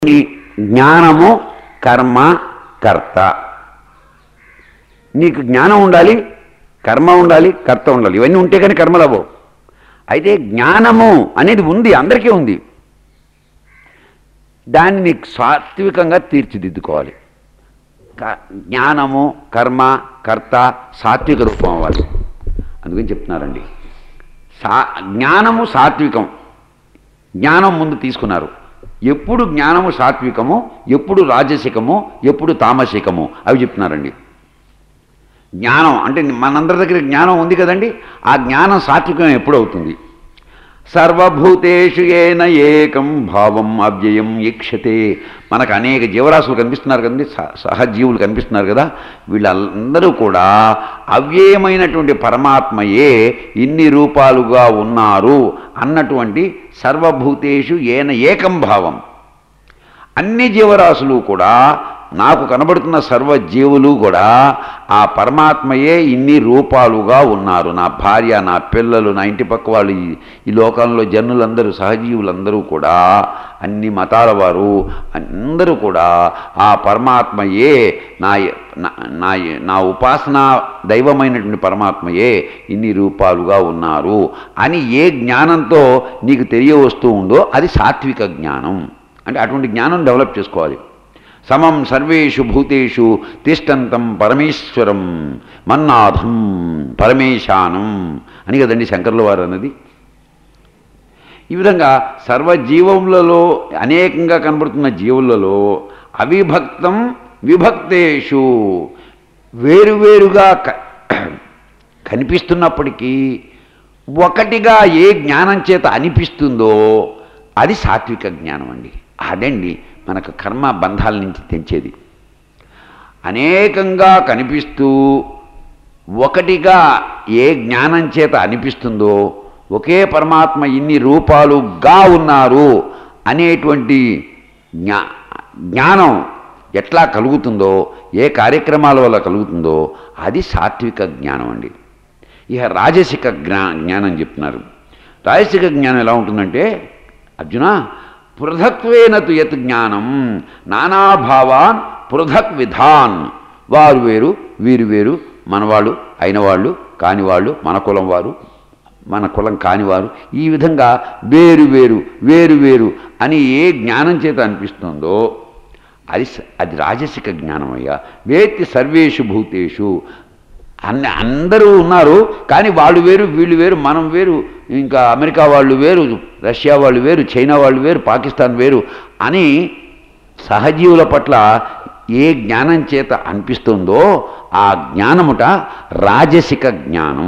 ఈ జ్ఞానము కర్మ కర్త నీకు జ్ఞానం ఉండాలి కర్మ ఉండాలి కర్త ఉండాలి ఇవన్నీ ఉంటే కానీ కర్మలు అవ్వవు అయితే జ్ఞానము అనేది ఉంది అందరికీ ఉంది దాన్ని నీకు సాత్వికంగా తీర్చిదిద్దుకోవాలి క- జ్ఞానము కర్మ కర్త సాత్విక రూపం అవ్వాలి అందుకని చెప్తున్నారండి సా జ్ఞానము సాత్వికం జ్ఞానం ముందు తీసుకున్నారు ఎప్పుడు జ్ఞానము సాత్వికము ఎప్పుడు రాజసికము ఎప్పుడు తామసికము అవి చెప్తున్నారండి జ్ఞానం అంటే మనందరి దగ్గర జ్ఞానం ఉంది కదండి ఆ జ్ఞానం సాత్వికం ఎప్పుడు అవుతుంది సర్వభూతేషు ఏన ఏకం భావం అవ్యయం ఈక్షతే మనకు అనేక జీవరాశులు కనిపిస్తున్నారు కదండి స- సహజీవులు కనిపిస్తున్నారు కదా వీళ్ళందరూ కూడా అవ్యయమైనటువంటి పరమాత్మయే ఇన్ని రూపాలుగా ఉన్నారు అన్నటువంటి సర్వభూతేషు ఏన ఏకం భావం అన్ని జీవరాశులు కూడా నాకు కనబడుతున్న సర్వ జీవులు కూడా ఆ పరమాత్మయే ఇన్ని రూపాలుగా ఉన్నారు నా భార్య నా పిల్లలు నా ఇంటి పక్క వాళ్ళు ఈ- ఈ లోకంలో జనులందరూ సహజీవులందరూ కూడా అన్ని మతాల వారు అందరూ కూడా ఆ పరమాత్మయే నా నా- నా నా ఉపాసన దైవమైనటువంటి పరమాత్మయే ఇన్ని రూపాలుగా ఉన్నారు అని ఏ జ్ఞానంతో నీకు తెలియవస్తూ ఉందో అది సాత్విక జ్ఞానం అంటే అటువంటి జ్ఞానం డెవలప్ చేసుకోవాలి సమం సర్వేషు భూతేషు తిష్టంతం పరమేశ్వరం మన్నాథం పరమేశానం అని కదండి శంకర్ల వారు అన్నది ఈ విధంగా సర్వజీవములలో అనేకంగా కనబడుతున్న జీవులలో అవిభక్తం విభక్తేషు వేరువేరుగా క- కనిపిస్తున్నప్పటికీ ఒకటిగా ఏ జ్ఞానం చేత అనిపిస్తుందో అది సాత్విక జ్ఞానం అండి అదండి మనకు కర్మ బంధాల నుంచి తెంచేది అనేకంగా కనిపిస్తూ ఒకటిగా ఏ జ్ఞానం చేత అనిపిస్తుందో ఒకే పరమాత్మ ఇన్ని రూపాలుగా ఉన్నారు అనేటువంటి జ్ఞా జ్ఞానం ఎట్లా కలుగుతుందో ఏ కార్యక్రమాల వల్ల కలుగుతుందో అది సాత్విక జ్ఞానం అండి ఇక రాజసిక జ్ఞా జ్ఞానం చెప్తున్నారు రాజసిక జ్ఞానం ఎలా ఉంటుందంటే అర్జున పృథక్వేన తు యత్ జ్ఞానం నానాభావాన్ పృథక్ విధాన్ వారు వేరు వీరు వేరు మనవాళ్ళు అయిన వాళ్ళు కానివాళ్ళు మన కులం వారు మన కులం కానివారు ఈ విధంగా వేరు వేరు వేరు వేరు అని ఏ జ్ఞానం చేత అనిపిస్తుందో అది స- అది రాజసిక జ్ఞానం అయ్యా వేత్తి సర్వేషు భూతేషు అన్ని అందరూ ఉన్నారు కానీ వాళ్ళు వేరు వీళ్ళు వేరు మనం వేరు ఇంకా అమెరికా వాళ్ళు వేరు రష్యా వాళ్ళు వేరు చైనా వాళ్ళు వేరు పాకిస్తాన్ వేరు అని సహజీవుల పట్ల ఏ జ్ఞానం చేత అనిపిస్తుందో ఆ జ్ఞానముట రాజసిక జ్ఞానం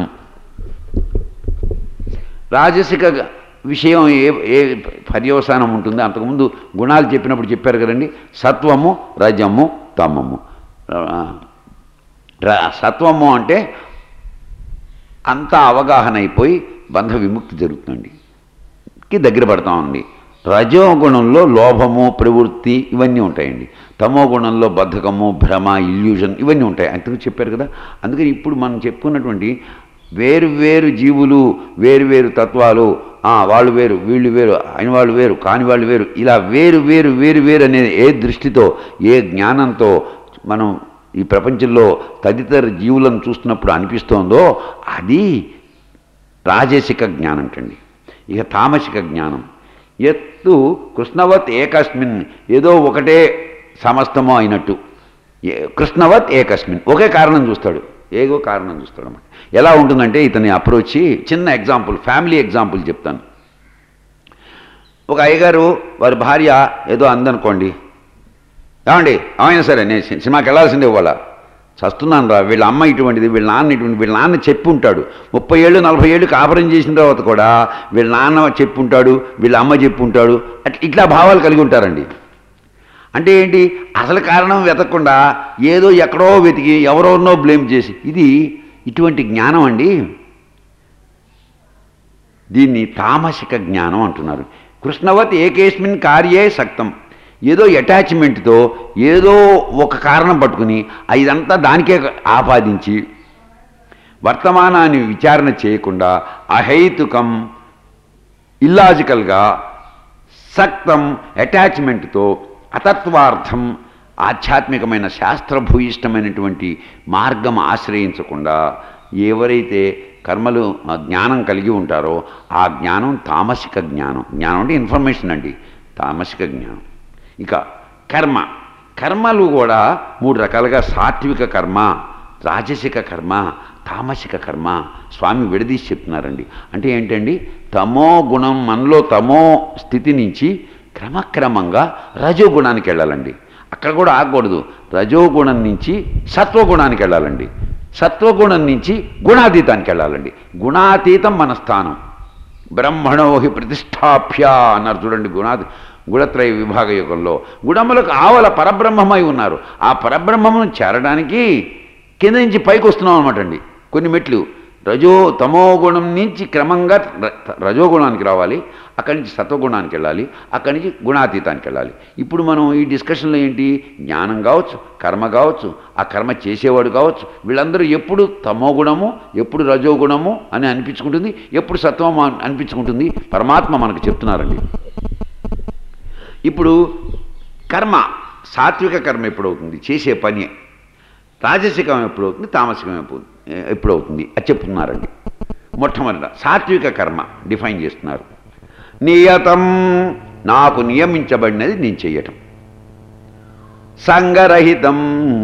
రాజసిక విషయం ఏ ఏ పర్యవసానం ఉంటుంది అంతకుముందు గుణాలు చెప్పినప్పుడు చెప్పారు కదండి సత్వము రజము తమము ఆ, ర- సత్వము అంటే అంతా అవగాహన అయిపోయి బంధ విముక్తి జరుగుతుందండి కి దగ్గర పడతామండి రజో గుణంలో లోభము ప్రవృత్తి ఇవన్నీ ఉంటాయండి తమో గుణంలో బద్ధకము భ్రమ ఇల్యూషన్ ఇవన్నీ ఉంటాయి అందుకు చెప్పారు కదా అందుకని ఇప్పుడు మనం చెప్పుకున్నటువంటి వేరు వేరు జీవులు వేరు వేరు తత్వాలు ఆ, వాళ్ళు వేరు వీళ్ళు వేరు అయిన వాళ్ళు వేరు కాని వాళ్ళు వేరు ఇలా వేరు వేరు వేరు వేరు అనే ఏ దృష్టితో ఏ జ్ఞానంతో మనం ఈ ప్రపంచంలో తదితర జీవులను చూస్తున్నప్పుడు అనిపిస్తోందో అది రాజసిక జ్ఞానం అంటండి ఇక తామసిక జ్ఞానం ఎత్తు కృష్ణవత్ ఏకస్మిన్ ఏదో ఒకటే సమస్తమో అయినట్టు ఏ- కృష్ణవత్ ఏకస్మిన్ ఒకే కారణం చూస్తాడు ఏదో కారణం చూస్తాడు అన్నమాట ఎలా ఉంటుందంటే ఇతని అప్రోచ్ చిన్న ఎగ్జాంపుల్ ఫ్యామిలీ ఎగ్జాంపుల్ చెప్తాను ఒక అయ్యగారు వారి భార్య ఏదో అందనుకోండి ఏమండి అవునా సరే నేను సి- సినిమాకి వెళ్ళాల్సిందే ఇవ్వాల చస్తున్నాను రా వీళ్ళ అమ్మ ఇటువంటిది వీళ్ళ నాన్న ఇటువంటి వీళ్ళ నాన్న చెప్పి ఉంటాడు ముప్పై ఏళ్ళు నలభై ఏళ్ళు కాపురం చేసిన తర్వాత కూడా వీళ్ళ నాన్న చెప్పి ఉంటాడు వీళ్ళ అమ్మ చెప్పి ఉంటాడు అట్లా ఇట్లా భావాలు కలిగి ఉంటారండి అంటే ఏంటి అసలు కారణం వెతకకుండా ఏదో ఎక్కడో వెతికి ఎవరెవరినో బ్లేమ్ చేసి ఇది ఇటువంటి జ్ఞానం అండి దీన్ని తామసిక జ్ఞానం అంటున్నారు కృష్ణవత్ ఏకేస్మిన్ కార్యే సక్తం ఏదో అటాచ్మెంట్తో ఏదో ఒక కారణం పట్టుకుని ఆ ఇదంతా దానికే ఆపాదించి వర్తమానాన్ని విచారణ చేయకుండా అహైతుకం ఇల్లాజికల్గా సక్తం అటాచ్మెంట్తో అతత్వార్థం ఆధ్యాత్మికమైన శాస్త్రభూయిష్టమైనటువంటి మార్గం ఆశ్రయించకుండా ఎవరైతే కర్మలు ఆ, జ్ఞానం కలిగి ఉంటారో ఆ జ్ఞానం తామసిక జ్ఞానం జ్ఞానం అంటే ఇన్ఫర్మేషన్ అండి తామసిక జ్ఞానం ఇక కర్మ కర్మలు కూడా మూడు రకాలుగా సాత్విక కర్మ రాజసిక కర్మ తామసిక కర్మ స్వామి విడదీసి చెప్తున్నారండి అంటే ఏంటండి తమో గుణం మనలో తమో స్థితి నుంచి క్రమక్రమంగా రజోగుణానికి వెళ్ళాలండి అక్కడ కూడా ఆగకూడదు రజోగుణం నుంచి సత్వగుణానికి వెళ్ళాలండి సత్వగుణం నుంచి గుణాతీతానికి వెళ్ళాలండి గుణాతీతం మన స్థానం బ్రహ్మణో హి ప్రతిష్టాప్య అన్నారు చూడండి గుణాది గుణత్రయ విభాగ యుగంలో గుణములకు ఆవల పరబ్రహ్మమై ఉన్నారు ఆ పరబ్రహ్మమును చేరడానికి కింద నుంచి పైకి వస్తున్నాం అనమాట అండి కొన్ని మెట్లు రజో తమో గుణం నుంచి క్రమంగా ర- రజోగుణానికి రావాలి అక్కడి నుంచి సత్వగుణానికి వెళ్ళాలి అక్కడి నుంచి గుణాతీతానికి వెళ్ళాలి ఇప్పుడు మనం ఈ డిస్కషన్లో ఏంటి జ్ఞానం కావచ్చు కర్మ కావచ్చు ఆ కర్మ చేసేవాడు కావచ్చు వీళ్ళందరూ ఎప్పుడు తమో గుణము ఎప్పుడు రజోగుణము అని అనిపించుకుంటుంది ఎప్పుడు సత్వం అన్- అనిపించుకుంటుంది పరమాత్మ మనకు చెప్తున్నారండి ఇప్పుడు కర్మ సాత్విక కర్మ ఎప్పుడవుతుంది చేసే పని రాజసికం ఎప్పుడవుతుంది తామసికం ఎప్పుడు ఎప్పుడవుతుంది అది చెప్తున్నారండి మొట్టమొదట సాత్విక కర్మ డిఫైన్ చేస్తున్నారు నియతం నాకు నియమించబడినది నేను చెయ్యటం సంగరహితం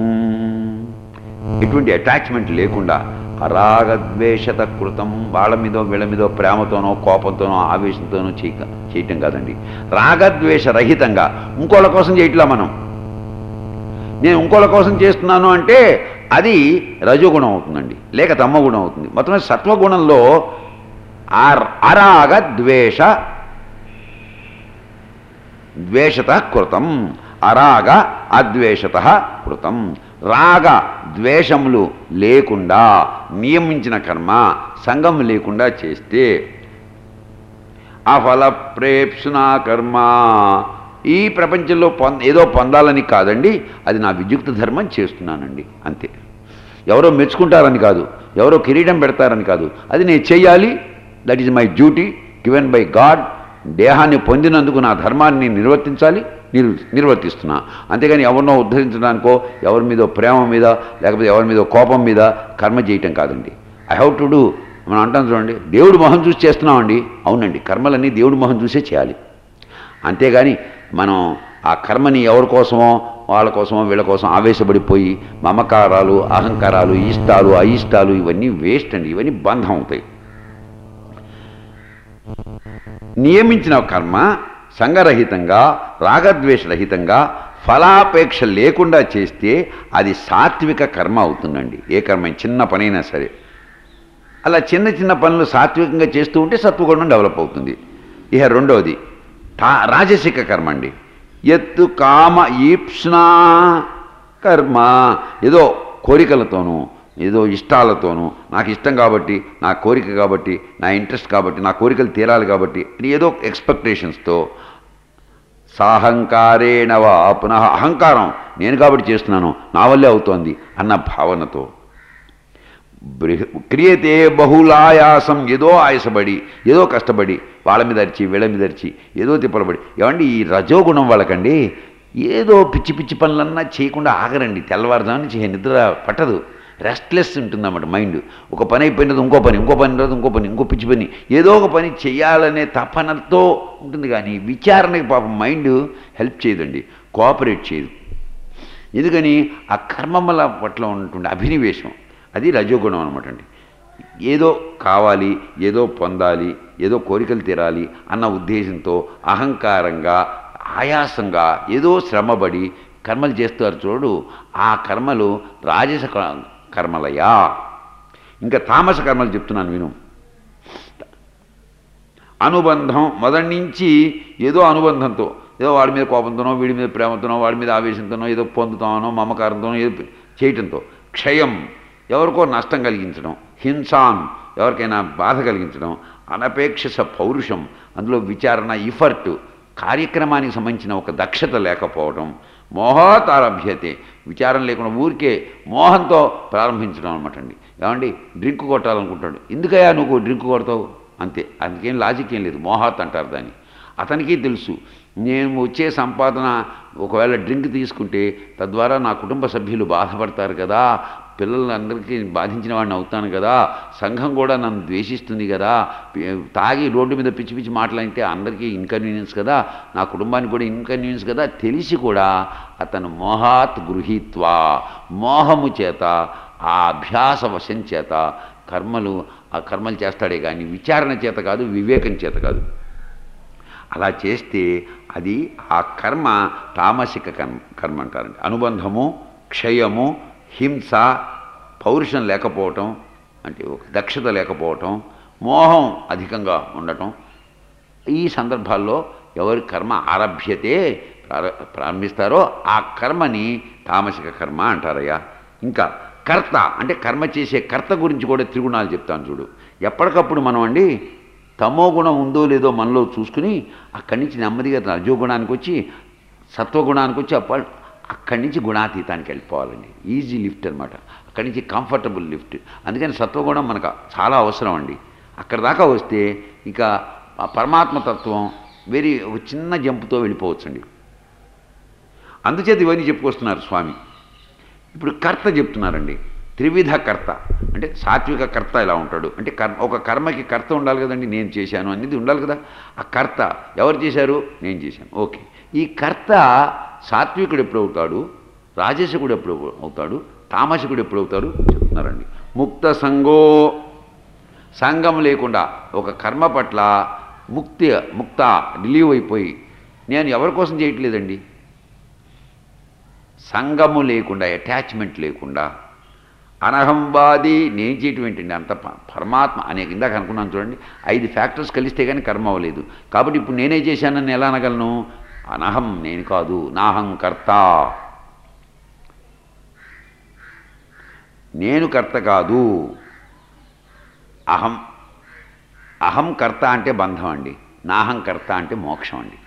ఎటువంటి అటాచ్మెంట్ లేకుండా అరాగద్వేషత కృతం వాళ్ళ మీదో వీళ్ళ మీదో ప్రేమతోనో కోపంతోనో ఆవేశంతోనో చేయక చేయటం కాదండి రాగద్వేష రహితంగా ఇంకోళ్ళ కోసం చేయట్లా మనం నేను ఇంకోళ్ళ కోసం చేస్తున్నాను అంటే అది రజోగుణం అవుతుందండి లేక తమ్మగుణం అవుతుంది మొత్తం మీద సత్వగుణంలో ఆర్ అరాగ ద్వేష ద్వేషత కృతం అరాగ అద్వేషత కృతం రాగ ద్వేషములు లేకుండా నియమించిన కర్మ సంగం లేకుండా చేస్తే అఫల ప్రేప్సునా కర్మ ఈ ప్రపంచంలో పొంద ఏదో పొందాలని కాదండి అది నా విద్యుక్త ధర్మం చేస్తున్నానండి అంతే ఎవరో మెచ్చుకుంటారని కాదు ఎవరో కిరీటం పెడతారని కాదు అది నేను చేయాలి that is my duty given by God దేహాన్ని పొందినందుకు నా ధర్మాన్ని నేను నిర్వర్తించాలి నిర్ నిర్వర్తిస్తున్నా అంతేగాని ఎవరినో ఉద్ధరించడానికో ఎవరి మీద ప్రేమ మీద లేకపోతే ఎవరి మీద కోపం మీద కర్మ చేయటం కాదండి ఐ హౌ టు డూ మనం అంటాం చూడండి దేవుడు మొహం చూసి చేస్తున్నామండి అవునండి కర్మలన్నీ దేవుడి మొహం చూసే చేయాలి అంతేగాని మనం ఆ కర్మని ఎవరి కోసమో వాళ్ళ కోసమో వీళ్ళ కోసం ఆవేశపడిపోయి మమకారాలు అహంకారాలు ఇష్టాలు అయిష్టాలు ఇవన్నీ వేస్ట్ అండి ఇవన్నీ బంధం అవుతాయి నియమించిన కర్మ సంగరహితంగా రాగద్వేషరహితంగా ఫలాపేక్ష లేకుండా చేస్తే అది సాత్విక కర్మ అవుతుందండి ఏ కర్మ చిన్న పనైనా సరే అలా చిన్న చిన్న పనులు సాత్వికంగా చేస్తూ ఉంటే సత్వగుణం డెవలప్ అవుతుంది ఇక రెండవది తా రాజసిక కర్మ అండి ఎత్తు కామ ఈప్స్నా కర్మ ఏదో కోరికలతోనూ ఏదో ఇష్టాలతోనూ నాకు ఇష్టం కాబట్టి నా కోరిక కాబట్టి నా ఇంట్రెస్ట్ కాబట్టి నా కోరికలు తీరాలి కాబట్టి అని ఏదో ఎక్స్పెక్టేషన్స్తో సాహంకారేణ వా పునః అహంకారం నేను కాబట్టి చేస్తున్నాను నా వల్లే అవుతోంది అన్న భావనతో బృహ- క్రియతే బహుళాయాసం ఏదో ఆయాసపడి ఏదో కష్టపడి వాళ్ళ మీద అరిచి వీళ్ళ మీద అరిచి ఏదో తిప్పలబడి ఏమండి ఈ రజోగుణం వాళ్ళకండి ఏదో పిచ్చి పిచ్చి పనులన్నా చేయకుండా ఆగరండి తెల్లవారుజాము నుంచి నిద్ర పట్టదు రెస్ట్లెస్ ఉంటుందన్నమాట మైండ్ ఒక పని అయిపోయిన తర్వాత ఇంకో పని ఇంకో పని తర్వాత ఇంకో పని ఇంకో పిచ్చి పని ఏదో ఒక పని చేయాలనే తపనతో ఉంటుంది కానీ విచారణకి పాపం మైండ్ హెల్ప్ చేయదండి కోఆపరేట్ చేయదు ఎందుకని ఆ కర్మముల పట్ల ఉన్నటువంటి అభినివేశం అది రజోగుణం అనమాట అండి ఏదో కావాలి ఏదో పొందాలి ఏదో కోరికలు తీరాలి అన్న ఉద్దేశంతో అహంకారంగా ఆయాసంగా ఏదో శ్రమపడి కర్మలు చేస్తారు చూడు ఆ కర్మలు రాజస క- కర్మలయా ఇంకా తామస కర్మలు చెప్తున్నాను విను అనుబంధం మొదటి నుంచి ఏదో అనుబంధంతో ఏదో వాడి మీద కోపంతోనో వీడి మీద ప్రేమతోనో వాడి మీద ఆవేశంతోనో ఏదో పొందుతానో మమకారంతోనో ఏదో చేయటంతో క్షయం ఎవరికో నష్టం కలిగించడం హింసాన్ ఎవరికైనా బాధ కలిగించడం అనపేక్షస పౌరుషం అందులో విచారణ ఇఫర్ట్ కార్యక్రమానికి సంబంధించిన ఒక దక్షత లేకపోవడం మోహాతారభ్యతే విచారం లేకుండా ఊరికే మోహంతో ప్రారంభించడం అనమాట అండి ఏమండి డ్రింక్ కొట్టాలనుకుంటాడు ఎందుకయ్యా నువ్వు డ్రింక్ కొడతావు అంతే అందుకేం లాజిక్ ఏం లేదు మోహాత్ అంటారు దాన్ని అతనికి తెలుసు నేను వచ్చే సంపాదన ఒకవేళ డ్రింక్ తీసుకుంటే తద్వారా నా కుటుంబ సభ్యులు బాధపడతారు కదా పిల్లలందరికీ బాధించిన వాడిని అవుతాను కదా సంఘం కూడా నన్ను ద్వేషిస్తుంది కదా పి- తాగి రోడ్డు మీద పిచ్చి పిచ్చి మాటలంటే అందరికీ ఇన్కన్వీనియన్స్ కదా నా కుటుంబానికి కూడా ఇన్కన్వీనియన్స్ కదా తెలిసి కూడా అతను మోహాత్ గృహీత్వా మోహము చేత ఆ అభ్యాస వశం చేత కర్మలు ఆ కర్మలు చేస్తాడే కానీ విచారణ చేత కాదు వివేకం చేత కాదు అలా చేస్తే అది ఆ కర్మ తామసిక కర్మ కర్మ అంటారండి అనుబంధము క్షయము హింస పౌరుషం లేకపోవటం అంటే ఒక దక్షత లేకపోవటం మోహం అధికంగా ఉండటం ఈ సందర్భాల్లో ఎవరి కర్మ ఆరభ్యతే ప్రార- ప్రారంభిస్తారో ఆ కర్మని తామసిక కర్మ అంటారయ్యా ఇంకా కర్త అంటే కర్మ చేసే కర్త గురించి కూడా త్రిగుణాలు చెప్తాను చూడు ఎప్పటికప్పుడు మనం అండి తమో గుణం ఉందో లేదో మనలో చూసుకుని అక్కడి నుంచి నెమ్మదిగా రజోగుణానికి వచ్చి సత్వగుణానికి వచ్చి అప్ప అక్కడి నుంచి గుణాతీతానికి వెళ్ళిపోవాలండి ఈజీ లిఫ్ట్ అనమాట అక్కడి నుంచి కంఫర్టబుల్ లిఫ్ట్ అందుకని సత్వగుణం మనకు చాలా అవసరం అండి అక్కడ దాకా వస్తే ఇక ఆ పరమాత్మతత్వం వెరీ ఒక చిన్న జంపుతో వెళ్ళిపోవచ్చండి అందుచేత ఇవన్నీ చెప్పుకొస్తున్నారు స్వామి ఇప్పుడు కర్త చెప్తున్నారండి త్రివిధ కర్త అంటే సాత్విక కర్త ఎలా ఉంటాడు అంటే కర్మ ఒక కర్మకి కర్త ఉండాలి కదండి నేను చేశాను అనేది ఉండాలి కదా ఆ కర్త ఎవరు చేశారు నేను చేశాను ఓకే ఈ కర్త సాత్వికుడు ఎప్పుడు అవుతాడు రాజసకుడు ఎప్పుడు అవుతాడు తామసికుడు ఎప్పుడు అవుతాడు చెప్తున్నారండి ముక్త సంగో సంఘం లేకుండా ఒక కర్మ పట్ల ముక్తి ముక్త రిలీవ్ అయిపోయి నేను ఎవరి కోసం చేయట్లేదండి సంగము లేకుండా అటాచ్మెంట్ లేకుండా అనహంవాది నేను చేయటం ఏంటండి అంత ప- పరమాత్మ అనే ఇందాక అనుకున్నాను చూడండి ఐదు ఫ్యాక్టర్స్ కలిస్తే కానీ కర్మ అవ్వలేదు కాబట్టి ఇప్పుడు నేనే చేశానని ఎలా అనగలను అనహం నేను కాదు నాహం కర్త నేను కర్త కాదు అహం అహం కర్త అంటే బంధం అండి నాహం కర్త అంటే మోక్షం అండి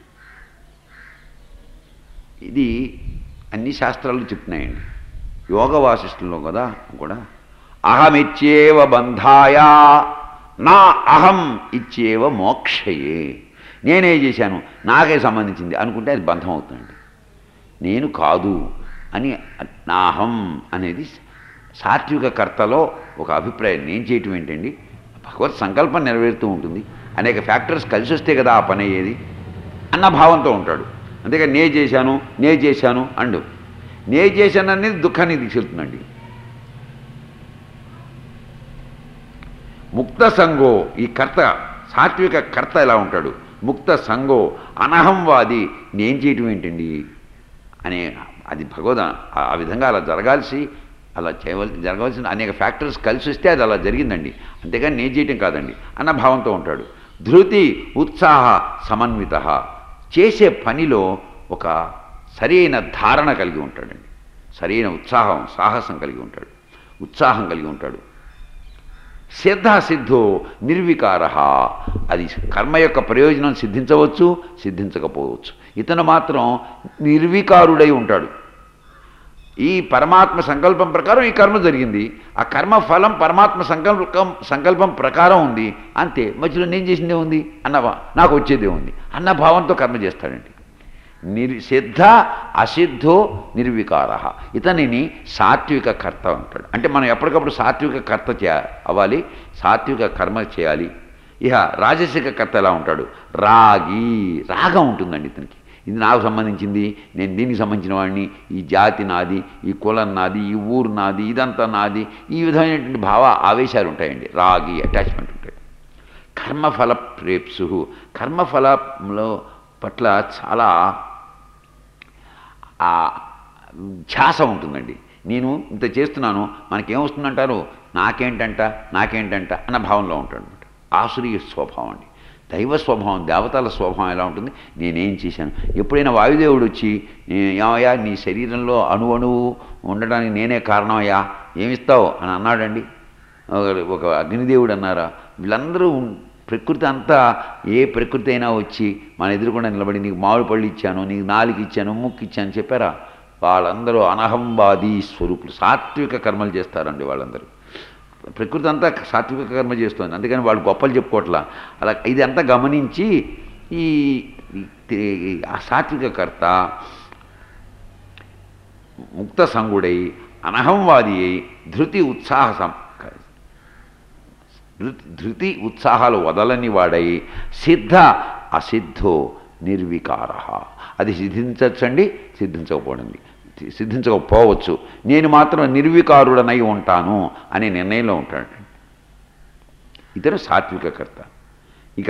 ఇది అన్ని శాస్త్రాలు చెప్తున్నాయండి యోగ వాసిష్టంలో కదా కూడా అహమిచ్చేవ బంధాయ నా అహం ఇచ్చేవ మోక్షయే నేనే చేశాను నాకే సంబంధించింది అనుకుంటే అది బంధం అవుతుందండి నేను కాదు అని నాహం అనేది సాత్విక కర్తలో ఒక అభిప్రాయం నేను చేయటం ఏంటండి భగవత్ సంకల్పం నెరవేరుతూ ఉంటుంది అనేక ఫ్యాక్టర్స్ కలిసి వస్తే కదా ఆ పని అయ్యేది అన్న భావంతో ఉంటాడు అంతేగా నే చేశాను నే చేశాను అండు నే చేశాను అనేది దుఃఖాన్ని తీసుకెళ్తుందండి ముక్త సంగో ఈ కర్త సాత్విక కర్త ఎలా ఉంటాడు ముక్త సంగో అనహంవాది నేను చేయటం ఏంటండి అనే అది భగవద్ ఆ- ఆ విధంగా అలా జరగాల్సి అలా చేయవలసి జరగవలసిన అనేక ఫ్యాక్టర్స్ కలిసి వస్తే అది అలా జరిగిందండి అంతేగాని నేను చేయటం కాదండి అన్న భావంతో ఉంటాడు ధృతి ఉత్సాహ సమన్విత చేసే పనిలో ఒక సరైన ధారణ కలిగి ఉంటాడండి సరైన ఉత్సాహం సాహసం కలిగి ఉంటాడు ఉత్సాహం కలిగి ఉంటాడు సిద్ధో నిర్వికార అది కర్మ యొక్క ప్రయోజనం సిద్ధించవచ్చు సిద్ధించకపోవచ్చు ఇతను మాత్రం నిర్వికారుడై ఉంటాడు ఈ పరమాత్మ సంకల్పం ప్రకారం ఈ కర్మ జరిగింది ఆ కర్మ ఫలం పరమాత్మ సంకల్పం సంకల్పం ప్రకారం ఉంది అంతే మధ్యలో నేను చేసిందే ఉంది అన్న భా- నాకు వచ్చేదే ఉంది అన్న భావంతో కర్మ చేస్తాడండి నిర్ సిద్ధ అసిద్ధో నిర్వికార ఇతనిని సాత్విక కర్త అంటాడు అంటే మనం ఎప్పటికప్పుడు సాత్విక కర్త చే అవ్వాలి సాత్విక కర్మ చేయాలి ఇక రాజసిక కర్త ఎలా ఉంటాడు రాగి రాగం ఉంటుందండి ఇతనికి ఇది నాకు సంబంధించింది నేను దీనికి సంబంధించిన వాడిని ఈ జాతి నాది ఈ కులం నాది ఈ ఊరు నాది ఇదంతా నాది ఈ విధమైనటువంటి భావ ఆవేశాలు ఉంటాయండి రాగి అటాచ్మెంట్ ఉంటాయి కర్మఫల ప్రేప్సు కర్మఫలంలో పట్ల చాలా ఆ ధ్యాస ఉంటుందండి నేను ఇంత చేస్తున్నాను మనకేమొస్తుందంటారు నాకేంటంట నాకేంటంట అన్న భావంలో ఉంటాడు అనమాట ఆసురీయ స్వభావం అండి దైవ స్వభావం దేవతల స్వభావం ఎలా ఉంటుంది నేనేం చేశాను ఎప్పుడైనా వాయుదేవుడు వచ్చి "నే- ఏమయ్యా నీ శరీరంలో అణు అణువు ఉండడానికి నేనే కారణమయ్యా ఏమిస్తావు అని అన్నాడండి ఒక- ఒక అగ్నిదేవుడు అన్నారా వీళ్ళందరూ ఉన్- ప్రకృతి అంతా ఏ ప్రకృతి అయినా వచ్చి మన ఎదురుకుండా నిలబడి నీకు మామిడి పళ్ళు ఇచ్చాను నీకు నాలుగు ఇచ్చాను ముక్కు ఇచ్చాను చెప్పారా వాళ్ళందరూ అనహంవాది స్వరూపులు సాత్విక కర్మలు చేస్తారండి వాళ్ళందరూ ప్రకృతి అంతా సాత్విక కర్మ చేస్తుంది అందుకని వాళ్ళు గొప్పలు చెప్పుకోవట్లా అలా ఇదంతా గమనించి ఈ ఈ- ఈ- ఆ సాత్విక కర్త ముక్త సంగుడై అనహంవాది అయి ధృతి ఉత్సాహ సం ధృతి ధృతి ఉత్సాహాలు వదలని వాడై సిద్ధ అసిద్ధో నిర్వికార అది సిద్ధించచ్చండి సిద్ధించకపోవడండి సిద్ధించకపోవచ్చు నేను మాత్రం నిర్వికారుడనై ఉంటాను అనే నిర్ణయంలో ఉంటాడు ఇతను సాత్విక కర్త ఇక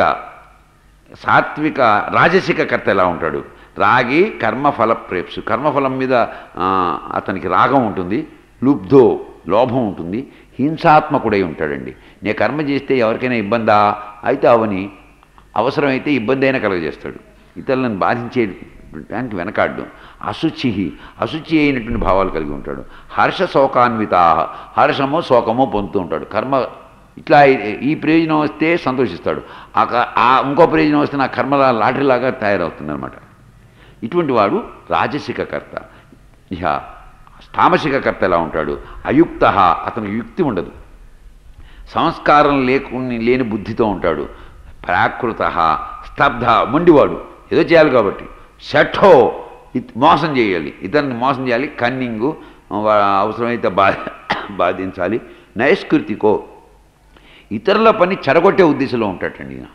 సాత్విక రాజసిక కర్త ఎలా ఉంటాడు రాగి కర్మఫల ప్రేప్సు కర్మఫలం మీద ఆ, అతనికి రాగం ఉంటుంది లుబ్ధో లోభం ఉంటుంది హింసాత్మకుడై ఉంటాడండి నేను కర్మ చేస్తే ఎవరికైనా ఇబ్బందా అయితే అవని అవసరమైతే ఇబ్బంది అయినా కలగజేస్తాడు ఇతరులను బాధించే దానికి వెనకాడ్డు అశుచి అశుచి అయినటువంటి భావాలు కలిగి ఉంటాడు హర్ష శోకాన్విత హర్షము శోకము పొందుతూ ఉంటాడు కర్మ ఇట్లా ఈ- ఈ ప్రయోజనం వస్తే సంతోషిస్తాడు ఆ క- ఆ ఇంకో ప్రయోజనం వస్తే నా కర్మ లాటరీలాగా తయారవుతుంది అనమాట ఇటువంటి వాడు రాజసిక కర్త ఇహ తామసిక కర్త ఎలా ఉంటాడు అయుక్త అతనికి యుక్తి ఉండదు సంస్కారం లేకుని లేని బుద్ధితో ఉంటాడు ప్రాకృత స్తబ్ధ మొండివాడు ఏదో చేయాలి కాబట్టి షఠో ఇత్ మోసం చేయాలి ఇతరుని మోసం చేయాలి కన్నింగు వా- అవసరమైతే బా బాధించాలి నైష్కృతికో ఇతరుల పని చెడగొట్టే ఉద్దేశంలో ఉంటాడండి ఈయన.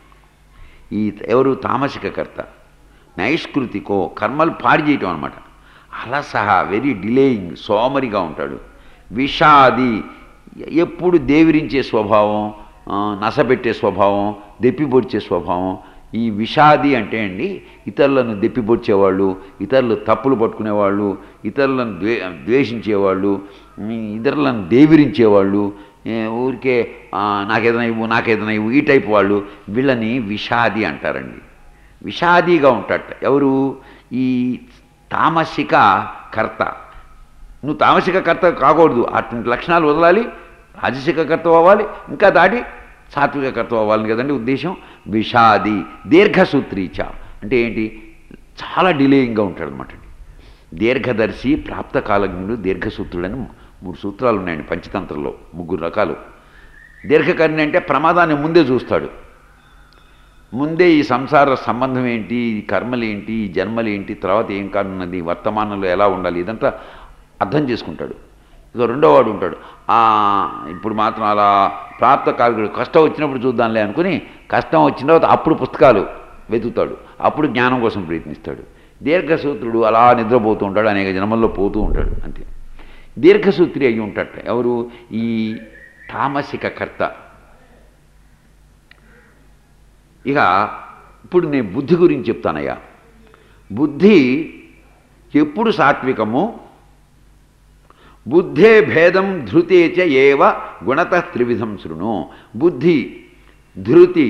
ఈ ఎవరు తామసిక కర్త నైష్కృతికో కర్మలు పాడి చేయటం అనమాట అలసహ వెరీ డిలేయింగ్ సోమరిగా ఉంటాడు విషాది ఎప్పుడు దేవిరించే స్వభావం ఆ, నసబెట్టే స్వభావం దెప్పిబొడిచే స్వభావం ఈ విషాది అంటే అండి ఇతరులను దెప్పిబొడిచేవాళ్ళు ఇతరులు తప్పులు పట్టుకునేవాళ్ళు ఇతరులను ద్వే ద్వేషించేవాళ్ళు ఈ ఇతరులను దేవిరించేవాళ్ళు ఏ, ఊరికే ఆ, నాకేదైనా ఇవ్వు నాకేదైనా ఇవ్వు ఈ టైప్ వాళ్ళు వీళ్ళని విషాది అంటారండి విషాదీగా ఉంటాడట ఎవరు ఈ తామసిక కర్త నువ్వు తామసిక కర్త కాకూడదు అటువంటి లక్షణాలు వదలాలి రాజసిక కర్త అవ్వాలి ఇంకా దాటి సాత్విక కర్త అవ్వాలి కదండి ఉద్దేశం విషాది దీర్ఘసూత్రీచ అంటే ఏంటి చాలా డిలేయింగ్గా ఉంటాడు అనమాట దీర్ఘదర్శి ప్రాప్తకాలజ్ఞుడు దీర్ఘసూత్రుడని మూడు సూత్రాలు ఉన్నాయండి పంచతంత్రంలో ముగ్గురు రకాలు దీర్ఘకర్ణి అంటే ప్రమాదాన్ని ముందే చూస్తాడు ముందే ఈ సంసార సంబంధం ఏంటి ఈ కర్మలు ఏంటి ఈ జన్మలు ఏంటి తర్వాత ఏం కానున్నది వర్తమానంలో ఎలా ఉండాలి ఇదంతా అర్థం చేసుకుంటాడు ఇక రెండో వాడు ఉంటాడు "ఆ, ఇప్పుడు మాత్రం అలా ప్రాప్త కాలుగుడు కష్టం వచ్చినప్పుడు చూద్దాంలే అనుకుని కష్టం వచ్చిన తర్వాత అప్పుడు పుస్తకాలు వెతుకుతాడు అప్పుడు జ్ఞానం కోసం ప్రయత్నిస్తాడు దీర్ఘసూత్రుడు అలా నిద్రపోతూ ఉంటాడు అనేక జన్మల్లో పోతూ ఉంటాడు అంతే దీర్ఘసూత్రి అయి ఉంటాడట ఎవరు ఈ తామసిక కర్త ఇక ఇప్పుడు నేను బుద్ధి గురించి చెప్తానయ్యా బుద్ధి ఎప్పుడు సాత్వికము బుద్ధే భేదం ధృతే చ ఏవ గుణత త్రివిధం శృణు బుద్ధి ధృతి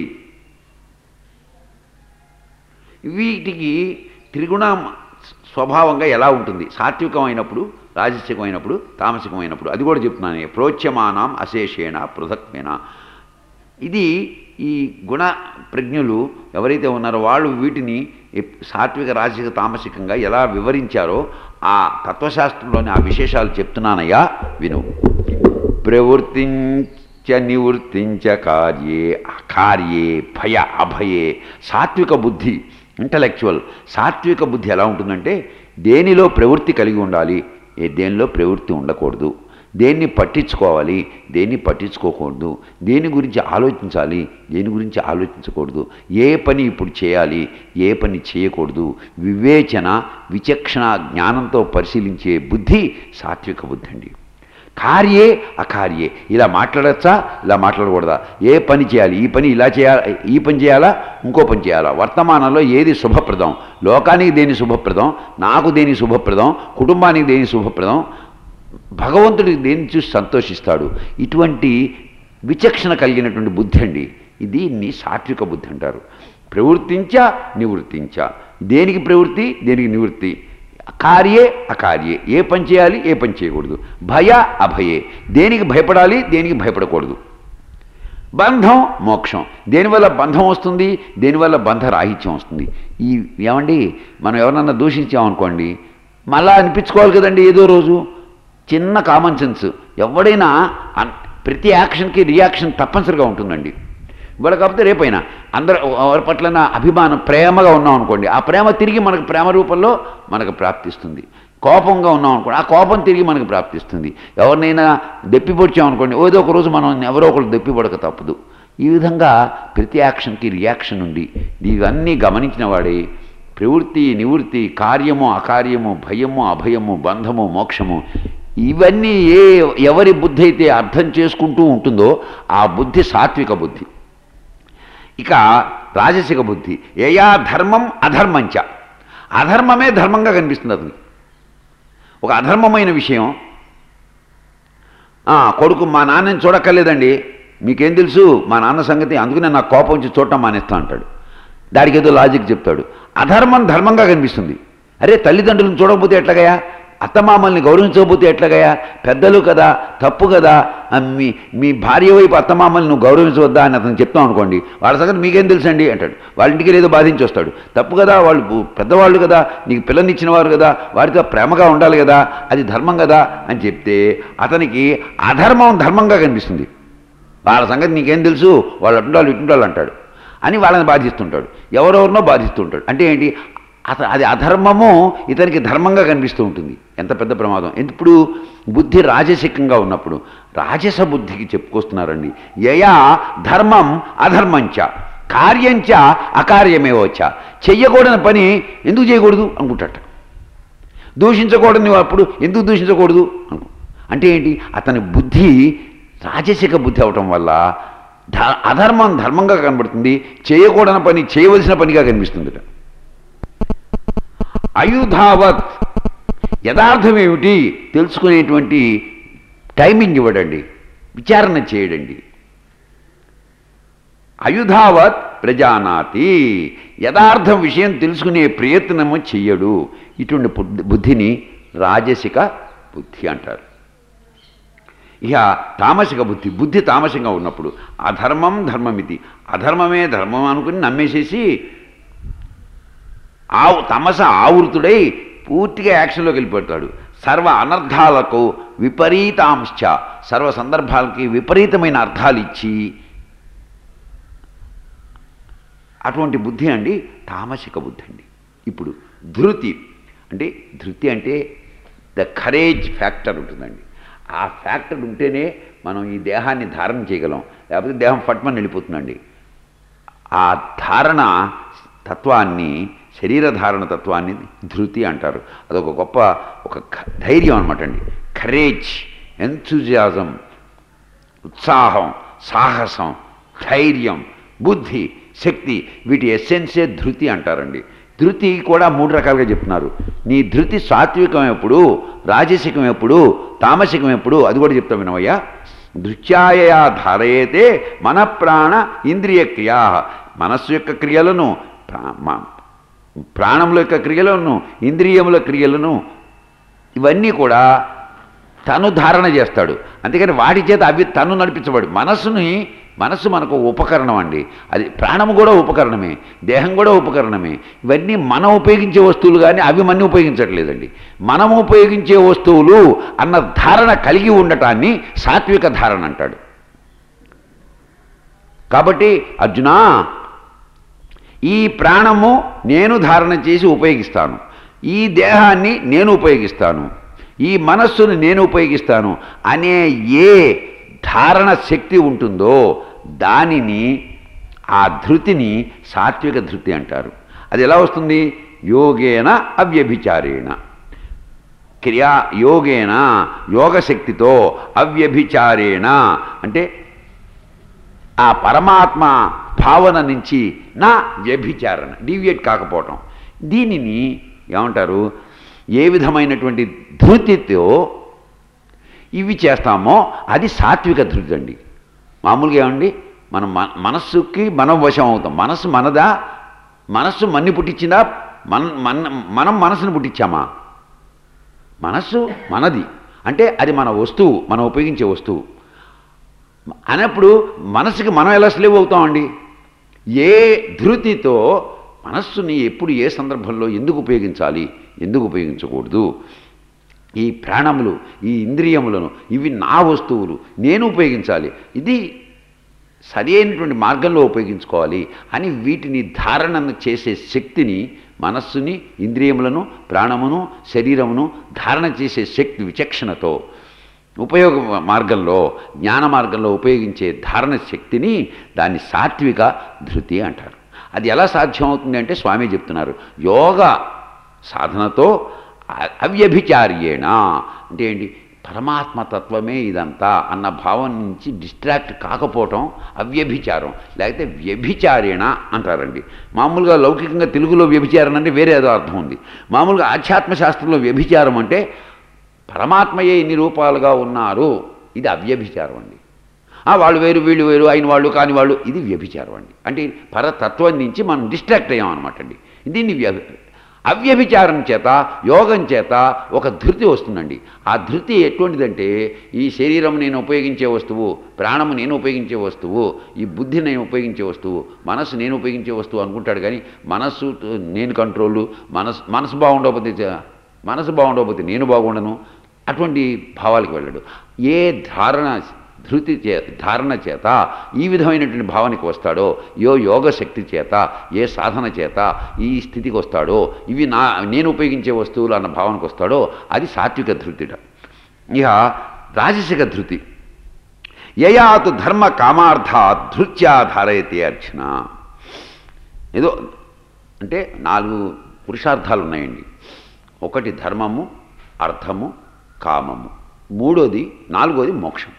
వీటికి త్రిగుణ స్వభావంగా ఎలా ఉంటుంది సాత్వికమైనప్పుడు రాజసికమైనప్పుడు తామసికమైనప్పుడు అది కూడా చెప్తున్నాను ప్రోచ్యమానం అశేషేణ పృథక్వేన ఇది ఈ గుణ ప్రజ్ఞులు ఎవరైతే ఉన్నారో వాళ్ళు వీటిని ఎప్- సాత్విక రాజసిక తామసికంగా ఎలా వివరించారో ఆ తత్వశాస్త్రంలోని ఆ విశేషాలు చెప్తున్నానయ్యా విను ప్రవృత్తించ నివృత్తించ కార్యే అకార్యే భయ అభయే సాత్విక బుద్ధి ఇంటలెక్చువల్ సాత్విక బుద్ధి ఎలా ఉంటుందంటే దేనిలో ప్రవృత్తి కలిగి ఉండాలి ఏ దేనిలో ప్రవృత్తి ఉండకూడదు దేన్ని పట్టించుకోవాలి దేన్ని పట్టించుకోకూడదు దేని గురించి ఆలోచించాలి దేని గురించి ఆలోచించకూడదు ఏ పని ఇప్పుడు చేయాలి ఏ పని చేయకూడదు వివేచన విచక్షణ జ్ఞానంతో పరిశీలించే బుద్ధి సాత్విక బుద్ధి అండి కార్యే అకార్యే ఇలా మాట్లాడచ్చా ఇలా మాట్లాడకూడదా ఏ పని చేయాలి ఈ పని ఇలా చేయాలి ఈ పని చేయాలా ఇంకో పని చేయాలా వర్తమానంలో ఏది శుభప్రదం లోకానికి దేని శుభప్రదం నాకు దేని శుభప్రదం కుటుంబానికి దేని శుభప్రదం భగవంతుడికి దేని చూసి సంతోషిస్తాడు ఇటువంటి విచక్షణ కలిగినటువంటి బుద్ధి అండి ఇది నీ సాత్విక బుద్ధి అంటారు ప్రవృత్తించ నివృత్తించ దేనికి ప్రవృత్తి దేనికి నివృత్తి కార్యే అకార్యే ఏ పని చేయాలి ఏ పని చేయకూడదు భయ అభయే దేనికి భయపడాలి దేనికి భయపడకూడదు బంధం మోక్షం దేనివల్ల బంధం వస్తుంది దేనివల్ల బంధ రాహిత్యం వస్తుంది ఈ ఏమండి మనం ఎవరన్నా దూషించామనుకోండి మళ్ళా అనిపించుకోవాలి కదండి ఏదో రోజు చిన్న కామన్ సెన్స్ ఎవడైనా అన్- ప్రతి యాక్షన్కి రియాక్షన్ తప్పనిసరిగా ఉంటుందండి ఇవాళ కాకపోతే రేపైనా అందరు ఎవరి పట్లన అభిమానం ప్రేమగా ఉన్నాం అనుకోండి ఆ ప్రేమ తిరిగి మనకు ప్రేమ రూపంలో మనకు ప్రాప్తిస్తుంది కోపంగా ఉన్నాం అనుకోండి ఆ కోపం తిరిగి మనకు ప్రాప్తిస్తుంది ఎవరినైనా దెప్పి పొడిచామనుకోండి ఏదో ఒక రోజు మనం ఎవరో ఒకరు దెప్పి పడక తప్పదు ఈ విధంగా ప్రతి యాక్షన్కి రియాక్షన్ ఉంది ఇవన్నీ గమనించిన వాడే ప్రవృత్తి నివృత్తి కార్యము అకార్యము భయము అభయము బంధము మోక్షము ఇవన్నీ ఏ ఎవరి బుద్ధి అయితే అర్థం చేసుకుంటూ ఉంటుందో ఆ బుద్ధి సాత్విక బుద్ధి ఇక రాజసిక బుద్ధి ఏయా ధర్మం అధర్మంచ అధర్మమే ధర్మంగా కనిపిస్తుంది అతనికి ఒక అధర్మమైన విషయం "ఆ, కొడుకు మా నాన్నని చూడక్కర్లేదండి మీకేం తెలుసు మా నాన్న సంగతి అందుకనే నాకు కోపం వచ్చి చూడటం మానేస్తా అంటాడు దానికి ఏదో లాజిక్ చెప్తాడు అధర్మం ధర్మంగా కనిపిస్తుంది అరే తల్లిదండ్రులను చూడకపోతే ఎట్లాగయా అత్తమామల్ని గౌరవించకపోతే ఎట్లాగయా పెద్దలు కదా తప్పు కదా ఆ, మీ మీ భార్య వైపు అత్తమామల్ని నువ్వు గౌరవించవద్దా అని అతను చెప్తాం అనుకోండి వాళ్ళ సంగతి మీకేం తెలుసండి అంటాడు వాళ్ళ ఇంటికి ఏదో బాధించి వస్తాడు తప్పు కదా వాళ్ళు పు- పెద్దవాళ్ళు కదా నీకు పిల్లనిచ్చిన వారు కదా వారితో ప్రేమగా ఉండాలి కదా అది ధర్మం కదా అని చెప్తే అతనికి అధర్మం ధర్మంగా కనిపిస్తుంది వాళ్ళ సంగతి నీకేం తెలుసు వాళ్ళు అటుండాలి ఇటుండాలి అంటాడు అని వాళ్ళని బాధిస్తుంటాడు ఎవరెవరినో బాధిస్తుంటాడు అంటే ఏంటి అత అది అధర్మము ఇతనికి ధర్మంగా కనిపిస్తూ ఉంటుంది ఎంత పెద్ద ప్రమాదం ఇప్పుడు బుద్ధి రాజసికంగా ఉన్నప్పుడు రాజస బుద్ధికి చెప్పుకొస్తున్నారండి యయా ధర్మం అధర్మంచ కార్యంచ అకార్యమే వచ్చా చెయ్యకూడని పని ఎందుకు చేయకూడదు అనుకుంటాట దూషించకూడదు నువ్వు అప్పుడు ఎందుకు దూషించకూడదు అనుకో అంటే ఏంటి అతని బుద్ధి రాజసిక బుద్ధి అవటం వల్ల ధ అధర్మం ధర్మంగా కనబడుతుంది చేయకూడని పని చేయవలసిన పనిగా కనిపిస్తుంది అయుధావత్ యథార్థం ఏమిటి తెలుసుకునేటువంటి టైమింగ్ ఇవ్వడండి విచారణ చేయడండి అయుధావత్ ప్రజానాతి యథార్థం విషయం తెలుసుకునే ప్రయత్నము చెయ్యడు ఇటువంటి బుద్ధి- బుద్ధిని రాజసిక బుద్ధి అంటారు ఇక తామసిక బుద్ధి బుద్ధి తామసంగా ఉన్నప్పుడు అధర్మం ధర్మమితి అధర్మమే ధర్మం అనుకుని నమ్మేసేసి ఆవు తమస ఆవృతుడై పూర్తిగా యాక్షన్లోకి వెళ్ళిపోతాడు సర్వ అనర్థాలకు విపరీతాంశ సర్వ సందర్భాలకి విపరీతమైన అర్థాలు ఇచ్చి అటువంటి బుద్ధి అండి తామసిక బుద్ధి అండి ఇప్పుడు ధృతి అంటే ధృతి అంటే ద ఖరేజ్ ఫ్యాక్టర్ ఉంటుందండి ఆ ఫ్యాక్టర్ ఉంటేనే మనం ఈ దేహాన్ని ధారణ చేయగలం లేకపోతే దేహం ఫట్మని వెళ్ళిపోతుందండి ఆ ధారణ తత్వాన్ని శరీర ధారణ తత్వాన్ని ధృతి అంటారు అదొక గొప్ప ఒక ఖ- ధైర్యం అనమాట అండి ఖరేజ్ ఎంతూజియాజం ఉత్సాహం సాహసం ధైర్యం బుద్ధి శక్తి వీటి ఎస్సెన్సే ధృతి అంటారండి ధృతి కూడా మూడు రకాలుగా చెప్తున్నారు నీ ధృతి సాత్వికం ఎప్పుడు రాజసికం ఎప్పుడు తామసికం ఎప్పుడు అది కూడా చెప్తాం వినవయ్యా ధృత్యాయయా ధారయతే మన ప్రాణ ఇంద్రియ క్రియా మనస్సు యొక్క క్రియలను ప్రా- మ- ప్రాణముల యొక్క క్రియలను ఇంద్రియముల క్రియలను ఇవన్నీ కూడా తను ధారణ చేస్తాడు అందుకని వాటి చేత అవి తను నడిపించబడు మనస్సుని మనస్సు మనకు ఉపకరణం అండి అది ప్రాణము కూడా ఉపకరణమే దేహం కూడా ఉపకరణమే ఇవన్నీ మనం ఉపయోగించే వస్తువులు కానీ అవి మన ఉపయోగించట్లేదండి మనం ఉపయోగించే వస్తువులు అన్న ధారణ కలిగి ఉండటాన్ని సాత్విక ధారణ అంటాడు కాబట్టి అర్జునా ఈ ప్రాణము నేను ధారణ చేసి ఉపయోగిస్తాను ఈ దేహాన్ని నేను ఉపయోగిస్తాను ఈ మనస్సును నేను ఉపయోగిస్తాను అనే ఏ ధారణ శక్తి ఉంటుందో దానిని ఆ ధృతిని సాత్విక ధృతి అంటారు అది ఎలా వస్తుంది యోగేన అవ్యభిచారేణ క్రియా యోగేన యోగశక్తితో అవ్యభిచారేణ అంటే ఆ పరమాత్మ భావన నుంచి నా వ్యభిచారణ డీవియేట్ కాకపోవటం దీనిని ఏమంటారు ఏ విధమైనటువంటి ధృతితో ఇవి చేస్తామో అది సాత్విక ధృతి అండి మామూలుగా ఏమండి మనం మన మనస్సుకి మనం వశం అవుతాం మనస్సు మనదా మనస్సు మన్ని పుట్టించిందా మన మన మనం మనసును పుట్టించామా మనస్సు మనది అంటే అది మన వస్తువు మనం ఉపయోగించే వస్తువు అన్నప్పుడు మనసుకి మనం ఎలా స్లేవ్ అవుతామండి ఏ ధృతితో మనస్సుని ఎప్పుడు ఏ సందర్భంలో ఎందుకు ఉపయోగించాలి ఎందుకు ఉపయోగించకూడదు ఈ ప్రాణములు ఈ ఇంద్రియములను ఇవి నా వస్తువులు నేను ఉపయోగించాలి ఇది సరి అయినటువంటి మార్గంలో ఉపయోగించుకోవాలి అని వీటిని ధారణను చేసే శక్తిని మనస్సుని ఇంద్రియములను ప్రాణమును శరీరమును ధారణ చేసే శక్తి విచక్షణతో ఉపయోగ మార్గంలో జ్ఞాన మార్గంలో ఉపయోగించే ధారణ శక్తిని దాన్ని సాత్విక ధృతి అంటారు అది ఎలా సాధ్యం అవుతుంది అంటే స్వామి చెప్తున్నారు యోగ సాధనతో అ- అవ్యభిచార్యేణ అంటే ఏంటి పరమాత్మ తత్వమే ఇదంతా అన్న భావం నుంచి డిస్ట్రాక్ట్ కాకపోవటం అవ్యభిచారం లేకపోతే వ్యభిచారేణ అంటారండి మామూలుగా లౌకికంగా తెలుగులో వ్యభిచారం అంటే వేరే ఏదో అర్థం ఉంది మామూలుగా ఆధ్యాత్మ శాస్త్రంలో వ్యభిచారం అంటే పరమాత్మయే ఇన్ని రూపాలుగా ఉన్నారు ఇది అవ్యభిచారం అండి ఆ, వాళ్ళు వేరు వీళ్ళు వేరు అయిన వాళ్ళు కాని వాళ్ళు ఇది వ్యభిచారం అండి అంటే పరతత్వం నుంచి మనం డిస్ట్రాక్ట్ అయ్యాం అనమాట అండి దీన్ని వ్య అవ్యభిచారం చేత యోగం చేత ఒక ధృతి వస్తుందండి ఆ ధృతి ఎటువంటిదంటే ఈ శరీరం నేను ఉపయోగించే వస్తువు ప్రాణము నేను ఉపయోగించే వస్తువు ఈ బుద్ధి నేను ఉపయోగించే వస్తువు మనస్సు నేను ఉపయోగించే వస్తువు అనుకుంటాడు కానీ మనస్సు నేను కంట్రోలు మనసు మనసు బాగుండకపోతే చ- మనసు బాగుండకపోతే నేను బాగుండను అటువంటి భావాలకు వెళ్ళడు ఏ ధారణ ధృతి చే ధారణ చేత ఈ విధమైనటువంటి భావనకి వస్తాడో యో యోగ శక్తి చేత ఏ సాధన చేత ఈ స్థితికి వస్తాడో ఇవి నా నేను ఉపయోగించే వస్తువులు అన్న భావనకు వస్తాడో అది సాత్విక ధృతిట ఇక రాజసిక ధృతి యయాతు ధర్మ కామార్థ ధృత్యా ధారయతే అర్చన ఏదో అంటే నాలుగు పురుషార్థాలు ఉన్నాయండి ఒకటి ధర్మము అర్థము కామము మూడోది నాలుగోది మోక్షం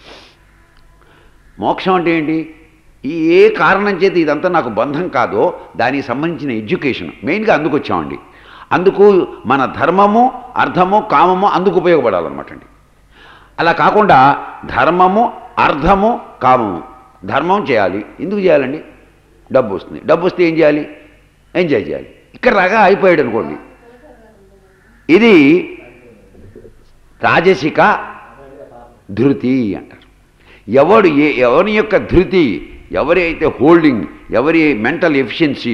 మోక్షం అంటే ఏంటి ఈ ఏ కారణం చేత ఇదంతా నాకు బంధం కాదో దానికి సంబంధించిన ఎడ్యుకేషన్ మెయిన్గా అందుకు వచ్చామండి అందుకు మన ధర్మము అర్థము కామము అందుకు ఉపయోగపడాలన్నమాట అండి అలా కాకుండా ధర్మము అర్థము కామము ధర్మం చేయాలి ఎందుకు చేయాలండి డబ్బు వస్తుంది డబ్బు వస్తే ఏం చేయాలి ఎంజాయ్ చేయాలి ఇక్కడ రాగా అయిపోయాడు అనుకోండి ఇది రాజసిక ధృతి అంటారు ఎవడు ఏ ఎవరి యొక్క ధృతి ఎవరి అయితే హోల్డింగ్ ఎవరి మెంటల్ ఎఫిషియన్సీ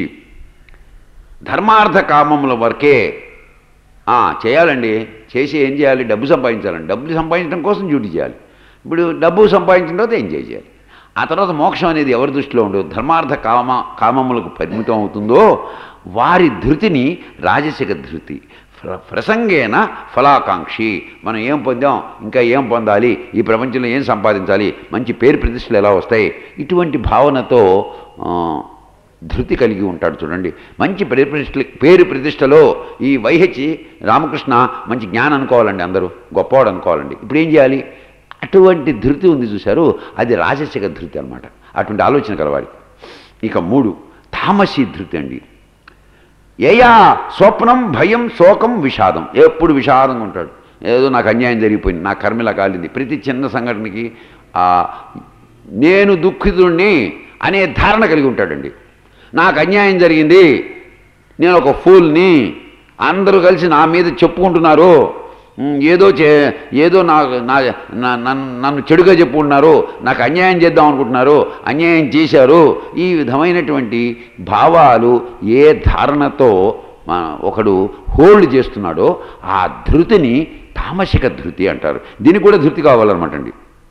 ధర్మార్థ కామముల వరకే ఆ, చేయాలండి చేసి ఏం చేయాలి డబ్బు సంపాదించాలండి డబ్బు సంపాదించడం కోసం డ్యూటీ చేయాలి ఇప్పుడు డబ్బు సంపాదించిన తర్వాత ఎంజాయ్ చేయాలి ఆ తర్వాత మోక్షం అనేది ఎవరి దృష్టిలో ఉండదు ధర్మార్థ కామ కామములకు పరిమితం అవుతుందో వారి ధృతిని రాజసిక ధృతి ప్ర- ప్రసంగేన ఫలాకాంక్షి మనం ఏం పొందాం ఇంకా ఏం పొందాలి ఈ ప్రపంచంలో ఏం సంపాదించాలి మంచి పేరు ప్రతిష్టలు ఎలా వస్తాయి ఇటువంటి భావనతో ఆ, ధృతి కలిగి ఉంటాడు చూడండి మంచి పేరు ప్రతిష్ట పేరు ప్రతిష్టలో ఈ వైహెచి రామకృష్ణ మంచి జ్ఞానం అనుకోవాలండి అందరూ గొప్పవాడు అనుకోవాలండి ఇప్పుడు ఏం చేయాలి అటువంటి ధృతి ఉంది చూశారు అది రాజసిక ధృతి అన్నమాట అటువంటి ఆలోచన కలవాలి ఇక మూడు తామసీ ధృతి అండి ఏయా స్వప్నం భయం శోకం విషాదం ఎప్పుడు విషాదంగా ఉంటాడు ఏదో నాకు అన్యాయం జరిగిపోయింది నా కర్మిలా కాలింది ప్రతి చిన్న సంఘటనకి ఆ, నేను దుఃఖితుడిని అనే ధారణ కలిగి ఉంటాడండి నాకు అన్యాయం జరిగింది నేను ఒక ఫూల్ని అందరూ కలిసి నా మీద చెప్పుకుంటున్నారు ఉమ్, ఏదో చే ఏదో నా నా నా- నన్ను నన్ను చెడుగా చెప్పుకుంటున్నారు నాకు అన్యాయం చేద్దాం అనుకుంటున్నారు అన్యాయం చేశారు ఈ విధమైనటువంటి భావాలు ఏ ధారణతో మా ఒకడు హోల్డ్ చేస్తున్నాడో ఆ ధృతిని తామసిక ధృతి అంటారు దీనికి కూడా ధృతి కావాలన్నమాట అండి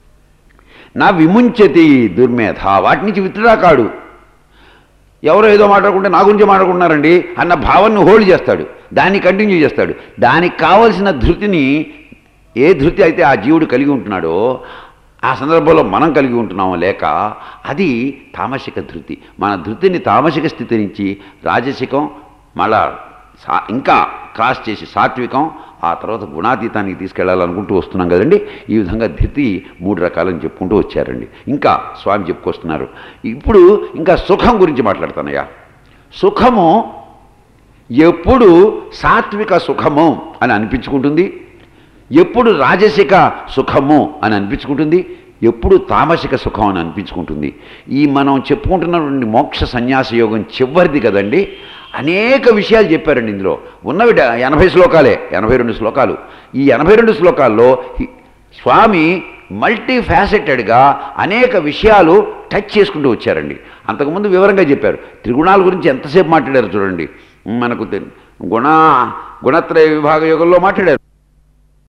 నా విముంచతి దుర్మేధ వాటి నుంచి విత్డ్రా కాడు ఎవరో ఏదో మాట్లాడుకుంటే నా గురించి మాట్లాడుకుంటున్నారండి అన్న భావాన్ని హోల్డ్ చేస్తాడు దాన్ని కంటిన్యూ చేస్తాడు దానికి కావలసిన ధృతిని ఏ ధృతి అయితే ఆ జీవుడు కలిగి ఉంటున్నాడో ఆ సందర్భంలో మనం కలిగి ఉంటున్నామో లేక అది తామసిక ధృతి మన ధృతిని తామసిక స్థితి నుంచి రాజసికం మళ్ళా సా ఇంకా క్రాస్ చేసి సాత్వికం ఆ తర్వాత గుణాతీతానికి తీసుకెళ్లాలనుకుంటూ వస్తున్నాం కదండి ఈ విధంగా ధృతి మూడు రకాలని చెప్పుకుంటూ వచ్చారండి ఇంకా స్వామి చెప్పుకొస్తున్నారు ఇప్పుడు ఇంకా సుఖం గురించి మాట్లాడతానయ్యా సుఖము ఎప్పుడు సాత్విక సుఖము అని అనిపించుకుంటుంది ఎప్పుడు రాజసిక సుఖము అని అనిపించుకుంటుంది ఎప్పుడు తామసిక సుఖం అని అనిపించుకుంటుంది ఈ మనం చెప్పుకుంటున్నటువంటి మోక్ష సన్యాస యోగం చివరిది కదండి అనేక విషయాలు చెప్పారండి ఇందులో ఉన్నవి డ- ఎనభై శ్లోకాలే ఎనభై రెండు శ్లోకాలు ఈ ఎనభై రెండు శ్లోకాల్లో ఈ స్వామి మల్టీ ఫ్యాసెటెడ్గా అనేక విషయాలు టచ్ చేసుకుంటూ వచ్చారండి అంతకుముందు వివరంగా చెప్పారు త్రిగుణాల గురించి ఎంతసేపు మాట్లాడారు చూడండి మనకు తె- గుణ గుణత్రయ విభాగ యోగంలో మాట్లాడారు